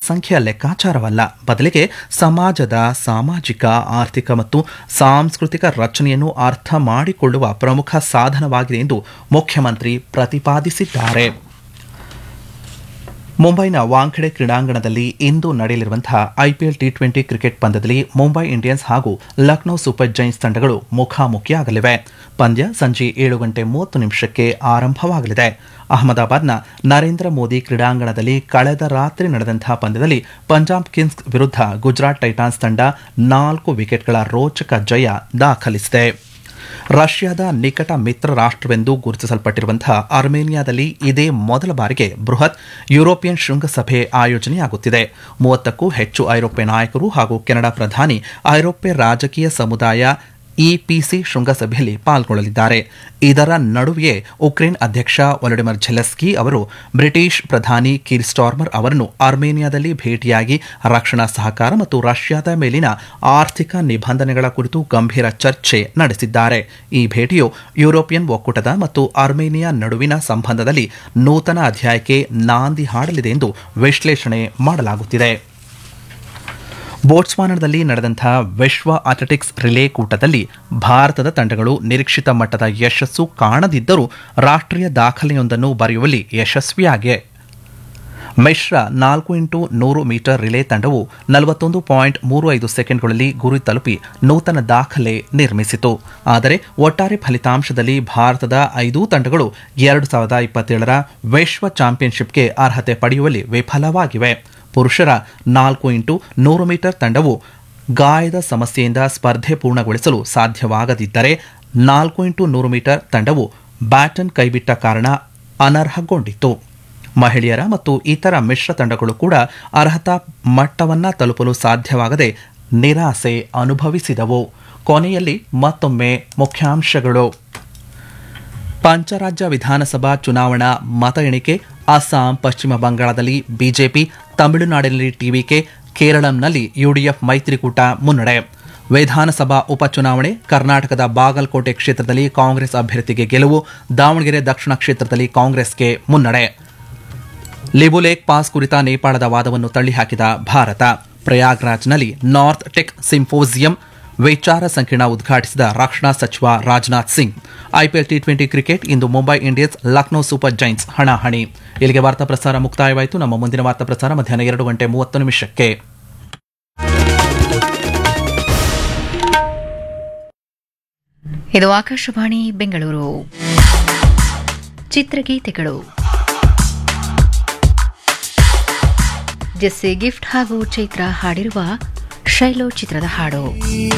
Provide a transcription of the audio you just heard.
ಜನಸಂಖ್ಯೆಯ ಲೆಕ್ಕಾಚಾರವಲ್ಲ ಬದಲಿಗೆ ಸಮಾಜದ ಸಾಮಾಜಿಕ ಆರ್ಥಿಕ ಮತ್ತು ಸಾಂಸ್ಕೃತಿಕ ರಚನೆಯನ್ನು ಅರ್ಥ ಮಾಡಿಕೊಳ್ಳುವ ಪ್ರಮುಖ ಸಾಧನವಾಗಿದೆ ಎಂದು ಮುಖ್ಯಮಂತ್ರಿ ಪ್ರತಿಪಾದಿಸಿದ್ದಾರೆ ಮುಂಬೈನ ವಾಂಖೆಡೆ ಕ್ರೀಡಾಂಗಣದಲ್ಲಿ ಇಂದು ನಡೆಯಲಿರುವಂತಹ ಐಪಿಎಲ್ ಟಿ ಟ್ವೆಂಟಿ ಕ್ರಿಕೆಟ್ ಪಂದ್ಯದಲ್ಲಿ ಮುಂಬೈ ಇಂಡಿಯನ್ಸ್ ಹಾಗೂ ಲಕ್ನೋ ಸೂಪರ್ ಜೈನ್ಸ್ ತಂಡಗಳು ಮುಖಾಮುಖಿಯಾಗಲಿವೆ ಪಂದ್ಯ ಸಂಜೆ ಏಳು ಗಂಟೆ ಮೂವತ್ತು ನಿಮಿಷಕ್ಕೆ ಆರಂಭವಾಗಲಿದೆ ಅಹಮದಾಬಾದ್ನ ನರೇಂದ್ರ ಮೋದಿ ಕ್ರೀಡಾಂಗಣದಲ್ಲಿ ಕಳೆದ ರಾತ್ರಿ ನಡೆದಂತಹ ಪಂದ್ಯದಲ್ಲಿ ಪಂಜಾಬ್ ಕಿಂಗ್ಸ್ ವಿರುದ್ಧ ಗುಜರಾತ್ ಟೈಟಾನ್ಸ್ ತಂಡ ನಾಲ್ಕು ವಿಕೆಟ್ಗಳ ರೋಚಕ ಜಯ ದಾಖಲಿಸಿದೆ ರಷ್ಯಾದ ನಿಕಟ ಮಿತ್ರ ರಾಷ್ಟ್ರವೆಂದು ಗುರುತಿಸಲ್ಪಟ್ಟಿರುವಂತಹ ಅರ್ಮೇನಿಯಾದಲ್ಲಿ ಇದೇ ಮೊದಲ ಬಾರಿಗೆ ಬೃಹತ್ ಯುರೋಪಿಯನ್ ಶೃಂಗಸಭೆ ಆಯೋಜನೆಯಾಗುತ್ತಿದೆ ಮೂವತ್ತಕ್ಕೂ ಹೆಚ್ಚು ಐರೋಪ್ಯ ನಾಯಕರು ಹಾಗೂ ಕೆನಡಾ ಪ್ರಧಾನಿ ಐರೋಪ್ಯ ರಾಜಕೀಯ ಸಮುದಾಯ ಇಪಿಸಿ ಶೃಂಗಸಭೆಯಲ್ಲಿ ಪಾಲ್ಗೊಳ್ಳಲಿದ್ದಾರೆ ಇದರ ನಡುವೆಯೇ ಉಕ್ರೇನ್ ಅಧ್ಯಕ್ಷ ವೊಲಡಿಮಿರ್ ಝೆಲೆಸ್ಕಿ ಅವರು ಬ್ರಿಟಿಷ್ ಪ್ರಧಾನಿ ಕೀರ್ ಸ್ಟಾರ್ಮರ್ ಅವರನ್ನು ಅರ್ಮೇನಿಯಾದಲ್ಲಿ ಭೇಟಿಯಾಗಿ ರಕ್ಷಣಾ ಸಹಕಾರ ಮತ್ತು ರಷ್ಯಾದ ಮೇಲಿನ ಆರ್ಥಿಕ ನಿಬಂಧನೆಗಳ ಕುರಿತು ಗಂಭೀರ ಚರ್ಚೆ ನಡೆಸಿದ್ದಾರೆ ಈ ಭೇಟಿಯು ಯುರೋಪಿಯನ್ ಒಕ್ಕೂಟದ ಮತ್ತು ಅರ್ಮೇನಿಯಾ ನಡುವಿನ ಸಂಬಂಧದಲ್ಲಿ ನೂತನ ಅಧ್ಯಾಯಕ್ಕೆ ನಾಂದಿ ಹಾಡಲಿದೆ ಎಂದು ವಿಶ್ಲೇಷಣೆ ಮಾಡಲಾಗುತ್ತಿದೆ ಬೋಟ್ಸ್ವಾನದಲ್ಲಿ ನಡೆದಂತಹ ವಿಶ್ವ ಅಥ್ಲೆಟಿಕ್ಸ್ ರಿಲೇ ಕೂಟದಲ್ಲಿ ಭಾರತದ ತಂಡಗಳು ನಿರೀಕ್ಷಿತ ಮಟ್ಟದ ಯಶಸ್ಸು ಕಾಣದಿದ್ದರೂ ರಾಷ್ಟ್ರೀಯ ದಾಖಲೆಯೊಂದನ್ನು ಬರೆಯುವಲ್ಲಿ ಯಶಸ್ವಿಯಾಗಿವೆ ಮಿಶ್ರ ನಾಲ್ಕು ಇಂಟು ನೂರು ಮೀಟರ್ ರಿಲೇ ತಂಡವು ನಲವತ್ತೊಂದು ಪಾಯಿಂಟ್ ಮೂರು ಐದು ಸೆಕೆಂಡ್ಗಳಲ್ಲಿ ಗುರಿ ತಲುಪಿ ನೂತನ ದಾಖಲೆ ನಿರ್ಮಿಸಿತು ಆದರೆ ಒಟ್ಟಾರೆ ಫಲಿತಾಂಶದಲ್ಲಿ ಭಾರತದ ಐದೂ ತಂಡಗಳು ಎರಡು ಸಾವಿರದ ಇಪ್ಪತ್ತೇಳರ ವಿಶ್ವ ಚಾಂಪಿಯನ್ಶಿಪ್ಗೆ ಅರ್ಹತೆ ಪಡೆಯುವಲ್ಲಿ ವಿಫಲವಾಗಿವೆ ಪುರುಷರ ನಾಲ್ಕು ಇಂಟು ನೂರು ಮೀಟರ್ ತಂಡವು ಗಾಯದ ಸಮಸ್ಯೆಯಿಂದ ಸ್ಪರ್ಧೆ ಪೂರ್ಣಗೊಳಿಸಲು ಸಾಧ್ಯವಾಗದಿದ್ದರೆ ನಾಲ್ಕು ಇಂಟು ನೂರು ಮೀಟರ್ ತಂಡವು ಬ್ಯಾಟನ್ ಕೈಬಿಟ್ಟ ಕಾರಣ ಅನರ್ಹಗೊಂಡಿತು ಮಹಿಳೆಯರ ಮತ್ತು ಇತರ ಮಿಶ್ರ ತಂಡಗಳು ಕೂಡ ಅರ್ಹತಾ ಮಟ್ಟವನ್ನ ತಲುಪಲು ಸಾಧ್ಯವಾಗದೆ ನಿರಾಸೆ ಅನುಭವಿಸಿದವು ಕೊನೆಯಲ್ಲಿ ಮತ್ತೊಮ್ಮೆ ಮುಖ್ಯಾಂಶಗಳು ಪಂಚರಾಜ್ಯ ವಿಧಾನಸಭಾ ಚುನಾವಣಾ ಮತ ಎಣಿಕೆ ಅಸ್ಸಾಂ ಪಶ್ಚಿಮ ಬಂಗಾಳದಲ್ಲಿ ಬಿಜೆಪಿ ತಮಿಳುನಾಡಿನಲ್ಲಿ ಟಿವಿಕೆ ಕೇರಳಂನಲ್ಲಿ ಯುಡಿಎಫ್ ಮೈತ್ರಿಕೂಟ ಮುನ್ನಡೆ ವಿಧಾನಸಭಾ ಉಪಚುನಾವಣೆ ಕರ್ನಾಟಕದ ಬಾಗಲಕೋಟೆ ಕ್ಷೇತ್ರದಲ್ಲಿ ಕಾಂಗ್ರೆಸ್ ಅಭ್ಯರ್ಥಿಗೆ ಗೆಲುವು ದಾವಣಗೆರೆ ದಕ್ಷಿಣ ಕ್ಷೇತ್ರದಲ್ಲಿ ಕಾಂಗ್ರೆಸ್ಗೆ ಮುನ್ನಡೆ ಲಿಬುಲೇಕ್ ಪಾಸ್ ಕುರಿತ ನೇಪಾಳದ ವಾದವನ್ನು ತಳ್ಳಿಹಾಕಿದ ಭಾರತ ಪ್ರಯಾಗ್ರಾಜ್ನಲ್ಲಿ ನಾರ್ತ್ ಟೆಕ್ ಸಿಂಫೋಸಿಯಂ ವಿಚಾರ ಸಂಕಿರಣ ಉದ್ಘಾಟಿಸಿದ ರಕ್ಷಣಾ ಸಚಿವ Rajnath Singh IPL T twenty cricket ಇಂದು Mumbai Indians Lucknow super giants ಹಣಾಹಣಿ ಇಲ್ಲಿಗೆ ವಾರ್ತಾ ಪ್ರಸಾರ ಮುಕ್ತಾಯವಾಯಿತು ನಮ್ಮ ಮುಂದಿನ ವಾರ್ತಾ ಪ್ರಸಾರ ಮಧ್ಯಾಹ್ನ ಎರಡು ಗಂಟೆ ಮೂವತ್ತು ನಿಮಿಷಕ್ಕೆ ಇದು ಆಕಾಶವಾಣಿ ಬೆಂಗಳೂರು ಚಿತ್ರಗೀತೆಗಳು ಜೆಸ್ಸಿ ಗಿಫ್ಟ್ ಹಾಗೂ ಚೈತ್ರ ಹಾಡಿರುವ ಶೈಲೋ ಚಿತ್ರದ ಹಾಡು